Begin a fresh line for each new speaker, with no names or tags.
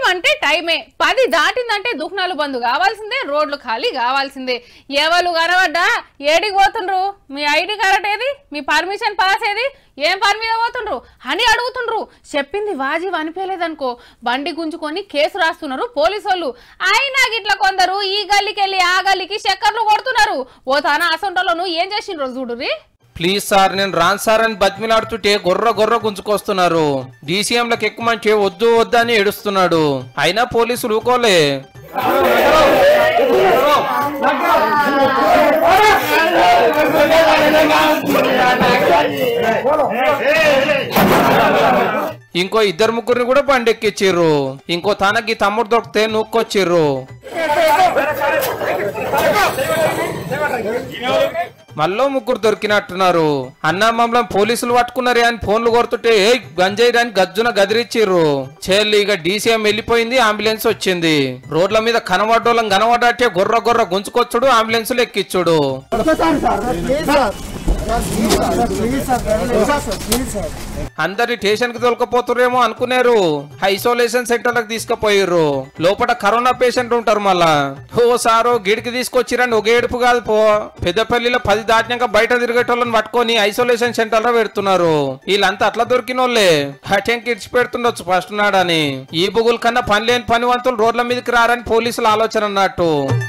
అంటే టైమే పది దాటిందంటే దుఃఖనాలు బంద్ కావాల్సిందే రోడ్లు ఖాళీ కావాల్సిందే ఎవరు కనబడ్డా ఏడికి పోతుండ్రు మీ ఐడి కార్డ్ ఏది మీ పర్మిషన్ పాస్ ఏది ఏం పని మీద పోతుండ్రు అని అడుగుతుండ్రు చెప్పింది వాజీవ్ అనిపించలేదనుకో బండి గుంజుకొని కేసు రాస్తున్నారు పోలీసు వాళ్ళు అయినా గిట్ల కొందరు ఈ గల్లీకి వెళ్ళి ఆ గల్లీకి చక్కర్లు కొడుతున్నారు ఓ తన అసంటోళ్ళను ఏం చేసిండ్రు చూడుర్రి
ప్లీజ్ సార్ నేను రాను సార్ అని బతిమిలాడుతుంటే గొర్ర గొర్ర గుంజుకొస్తున్నారు డీసీఎంలకు ఎక్కుమంటే వద్దు వద్దు అని ఏడుస్తున్నాడు అయినా పోలీసులు ఊకోలే ఇంకో ఇద్దరు ముగ్గురిని కూడా బండి ఎక్కిచ్చిర్రు ఇంకో తనకి తమ్ముడు దొరికితే నూక్కొచ్చిర్రు మళ్ళీ ముగ్గురు దొరికినట్టున్నారు అన్న మమ్మల్ని పోలీసులు పట్టుకున్నారే అని ఫోన్లు కొడుతుంటే ఏ గంజాయి అని గజ్జున గదిరిచ్చిర్రు చెల్లి ఇక డీసీఎం వెళ్ళిపోయింది అంబులెన్స్ వచ్చింది రోడ్ల మీద కనబడ్డోళ్ళం కనబడ్డట్టే గొర్ర గొర్ర గుంజుకొచ్చుడు అంబులెన్స్ ఎక్కిచ్చుడు అందరి స్టేషన్ కి తోలుకపోతురేమో అనుకున్నారు ఐసోలేషన్ సెంటర్ లకు తీసుకుపోయిర్రు లోపల కరోనా పేషెంట్ ఉంటారు మళ్ళా ఓ సారు గిడికి తీసుకొచ్చిరండి ఒక ఏడుపు కాదు పో పెద్దపల్లిలో పది దాటినాక బయట తిరిగేటోళ్ళని పట్టుకొని ఐసోలేషన్ సెంటర్ లో పెడుతున్నారు వీళ్ళంతా అట్లా దొరికిన వాళ్ళే హటెంకి ఇడిచి పెడుతుండొచ్చు ఫస్ట్ నాడని ఈ బుగుల కన్నా పని లేని పని వంతులు రోడ్ల మీదకి రారని పోలీసుల ఆలోచన అన్నట్టు